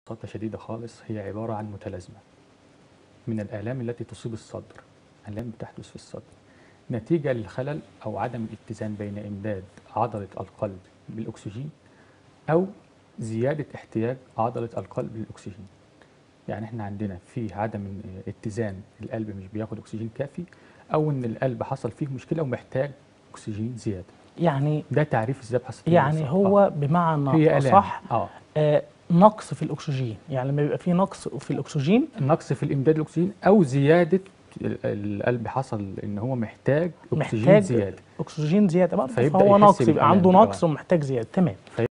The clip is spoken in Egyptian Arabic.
ببساطة شديدة خالص هي عبارة عن متلازمة من الآلام التي تصيب الصدر آلام بتحدث في الصدر نتيجة للخلل أو عدم الاتزان بين إمداد عضلة القلب بالأكسجين أو زيادة احتياج عضلة القلب للأكسجين يعني احنا عندنا في عدم اتزان القلب مش بياخد أكسجين كافي أو إن القلب حصل فيه مشكلة ومحتاج أكسجين زيادة يعني ده تعريف الذبحة الصدرية يعني بالظبط. هو آه. بمعنى هي آلام صح اه آه نقص في الاكسجين يعني لما بيبقى في نقص في الاكسجين نقص في الامداد الاكسجين او زياده ال- القلب حصل ان هو محتاج اكسجين محتاج زياده اكسجين زياده بقى فيبدأ فهو يحس نقص يبقى بالآلام عنده دي، آه. نقص ومحتاج زياده تمام